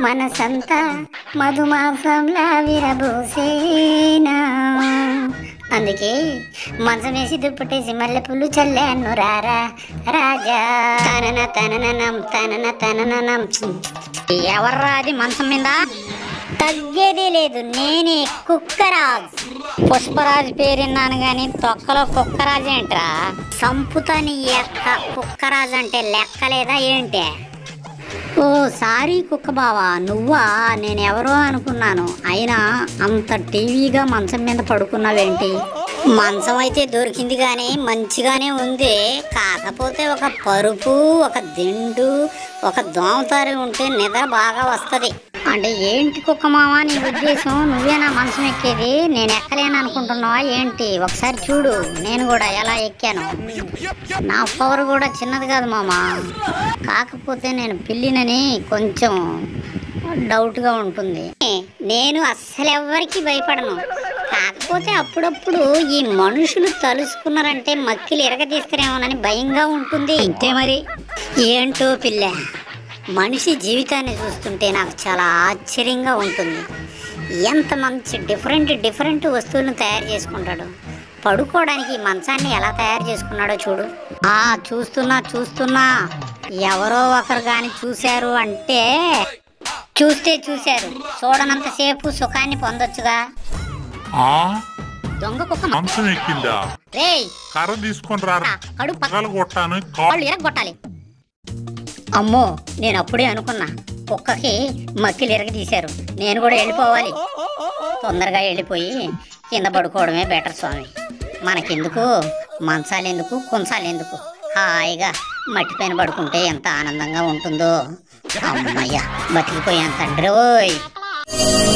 మనసంతా మధుమాసంలా విరబూసేనా అందుకే మంచం వేసి దుప్పటేసి మల్లెపూలు చల్లాను రారా రాజా తనన తనననం తనన తనననం ఎవర్రా అది మంచం మీద తగ్గేదే లేదు నేనే కుక్కరాజ్ పుష్పరాజు పేరున్నాను గాని తొక్కలో కుక్కరాజు ఏంట్రా సంపుతాని ఎక్క కుక్కరాజు అంటే లెక్కలేదా ఏంటి ఓ సారీ కుక్క బావా నువ్వా నేను ఎవరో అనుకున్నాను అయినా అంత టీవీగా మంచం మీద పడుకున్నావేంటి మంచం అయితే దొరికింది కానీ మంచిగానే ఉంది కాకపోతే ఒక పరుపు ఒక దిండు ఒక దోమతారి ఉంటే నిద్ర బాగా వస్తుంది అంటే ఏంటి కుక్క మావా నీ ఉద్దేశం నువ్వేనా మంచం ఎక్కేది నేను ఎక్కలేను అనుకుంటున్నావా ఏంటి ఒకసారి చూడు నేను కూడా ఎలా ఎక్కాను నా పవర్ కూడా చిన్నది కాదు మామా కాకపోతే నేను పిల్లినని కొంచెం డౌట్గా ఉంటుంది నేను అస్సలు ఎవ్వరికి భయపడను కాకపోతే అప్పుడప్పుడు ఈ మనుషులు తలుసుకున్నారంటే మక్కిలు ఎరగదీస్తారేమోనని భయంగా ఉంటుంది అంతే మరి ఏంటో పిల్ల మనిషి జీవితాన్ని చూస్తుంటే నాకు చాలా ఆశ్చర్యంగా ఉంటుంది ఎంత మంచి డిఫరెంట్ డిఫరెంట్ వస్తువులను తయారు చేసుకుంటాడు పడుకోవడానికి ఈ మంచాన్ని ఎలా తయారు చేసుకున్నాడో చూడు ఆ చూస్తున్నా చూస్తున్నా ఎవరో ఒకరు కానీ చూశారు అంటే చూస్తే చూశారు చూడనంతసేపు సుఖాన్ని పొందొచ్చుగా ఆ దొంగ కుక్క మంచం ఎక్కిందా రేయ్ కర్ర తీసుకొని రారా కడుపు పక్క పగల కొట్టాను కా- వాళ్ళు ఇరగొట్టాలి అమ్మో నేను అప్పుడే అనుకున్నా కుక్కకి మక్కిలు ఇరగదీశారు నేను కూడా వెళ్ళిపోవాలి తొందరగా వెళ్ళిపోయి కింద పడుకోవడమే బెటర్ స్వామి మనకెందుకు మంచాలెందుకు కుంచాలెందుకు హాయిగా మట్టి పైన పడుకుంటే ఎంత ఆనందంగా ఉంటుందో అమ్మయ్య బతికిపోయాను తండ్రి ఓయ్